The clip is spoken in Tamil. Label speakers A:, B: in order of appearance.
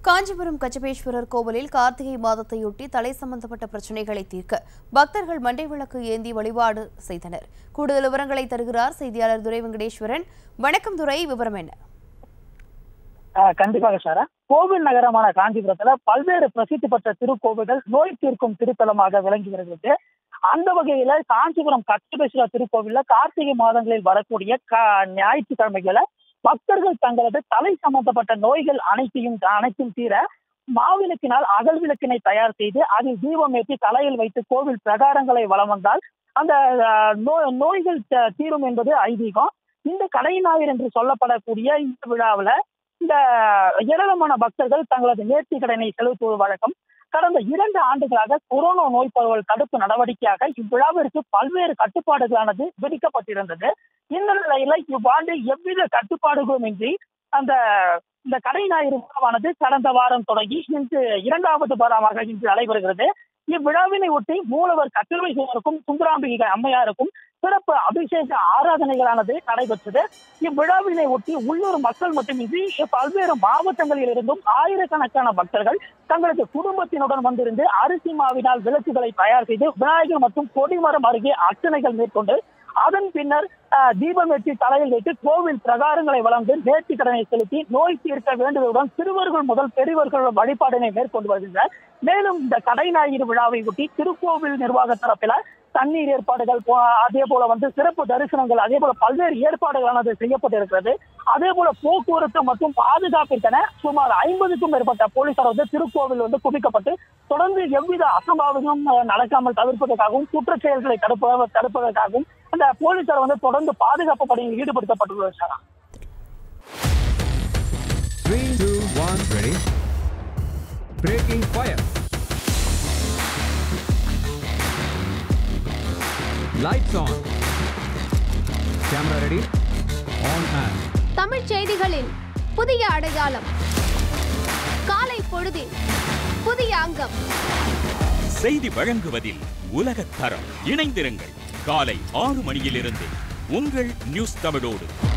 A: காஞ்சிபுரம் கச்சபேஸ்வரர் கோவிலில் கார்த்திகை மாதத்தையொட்டி தலை சம்பந்தப்பட்ட பிரச்சனைகளை தீர்க்க பக்தர்கள் மண்டை விளக்கு ஏந்தி வழிபாடு செய்தனர் கூடுதல் விவரங்களை தருகிறார் செய்தியாளர் துரை வெங்கடேஸ்வரன் வணக்கம் துரை விவரம் என்ன
B: ஆஹ் கண்டிப்பாக சாரா கோவில் நகரமான காஞ்சிபுரத்துல பல்வேறு பிரசித்தி பெற்ற திருக்கோவில்கள் நோய் தீர்க்கும் திருத்தலமாக விளங்கி வருகிறது அந்த வகையில காஞ்சிபுரம் கச்சபேஸ்வரர் திருக்கோவில்ல கார்த்திகை மாதங்களில் வரக்கூடிய க- ஞாயிற்றுக்கிழமைகளை பக்தர்கள் தங்களது தலை சம்பந்தப்பட்ட நோய்கள் அனைத்தையும் அனைத்தும் தீர மாவிளக்கினால் அகல் விளக்கினை தயார் செய்து அதில் தீபம் ஏற்றி தலையில் வைத்து கோவில் பிரகாரங்களை வலம் வந்தால் அந்த ஆஹ், நோய் நோய்கள் த- தீரும் என்பது ஐதீகம் இந்த கடை ஞாயிறு என்று சொல்லப்படக்கூடிய இந்த விழாவுல இந்த ஏராளமான பக்தர்கள் தங்களது நேர்த்தி கடனை செலுத்துவது வழக்கம் கடந்த இரண்டு ஆண்டுகளாக கொரோனா நோய் பரவல் தடுப்பு நடவடிக்கையாக இவ்விழாவிற்கு பல்வேறு கட்டுப்பாடுகளானது விதிக்கப்பட்டிருந்தது இந்த நிலையில இவ்வாண்டு எவ்வித கட்டுப்பாடுகளும் இன்றி அந்த இந்த கடை ஞாயிறு விழாவானது கடந்த வாரம் தொடங்கி இன்று இரண்டாவது வாரமாக இன்று நடைபெறுகிறது இவ்விழாவினை ஒட்டி மூலவர் கட்டில்வைகளுக்கும் சுந்தராம்பிகை அம்மையாருக்கும் சிறப்பு அபிஷேக ஆராதனைகளானது நடைபெற்றது இவ்விழாவினை ஒட்டி உள்ளூர் மக்கள் மட்டுமின்றி பல்வேறு மாவட்டங்களில் இருந்தும் ஆயிரக்கணக்கான பக்தர்கள் தங்களது குடும்பத்தினுடன் வந்திருந்து அரிசி மாவினால் விளக்குகளை தயார் செய்து விநாயகர் மற்றும் கொடிமரம் அருகே அர்ச்சனைகள் மேற்கொண்டு அதன் பின்னர் ஆஹ், தீபம் ஏற்றி தலையில் வைத்து கோவில் பிரகாரங்களை வளர்ந்து நேர்த்தி கடனை செலுத்தி நோய் தீர்க்க வேண்டுவதுடன் சிறுவர்கள் முதல் பெரியவர்கள் வழிபாடினை மேற்கொண்டு வருகின்றனர் மேலும் இந்த கடை ஞாயிறு விழாவை ஒட்டி திருக்கோவில் நிர்வாக தரப்பில தண்ணீர் ஏற்பாடுகள் போ- அதே போல வந்து சிறப்பு தரிசனங்கள் அதே போல பல்வேறு ஏற்பாடுகளானது செய்யப்பட்டிருக்கிறது அதே போல போக்குவரத்து மற்றும் பாதுகாப்பிற்கென சுமார் ஐம்பதுக்கும் மேற்பட்ட போலீசார் வந்து திருக்கோவில் வந்து குவிக்கப்பட்டு தொடர்ந்து எவ்வித அசம்பாவிதமும் அஹ், நடக்காமல் தவிர்ப்பதற்காகவும் குற்றச் செயல்களை தடுப்ப தடுப்பதற்காகவும் அந்த போலீசார் வந்து தொடர்ந்து பாதுகாப்பு பணியில் ஈடுபடுத்தப்பட்டுள்ளது sir
C: Three, two, one, ready. Breaking fire. Lights on. Camera ready. On and.
D: தமிழ்ச் செய்திகளின் புதிய அடையாளம் காலை பொழுதில் புதிய அங்கம்
E: செய்தி வழங்குவதில் உலகத் தரம் இணைந்திருங்கள் காலை ஆறு மணியிலிருந்து உங்கள் நியூஸ் தமிழோடு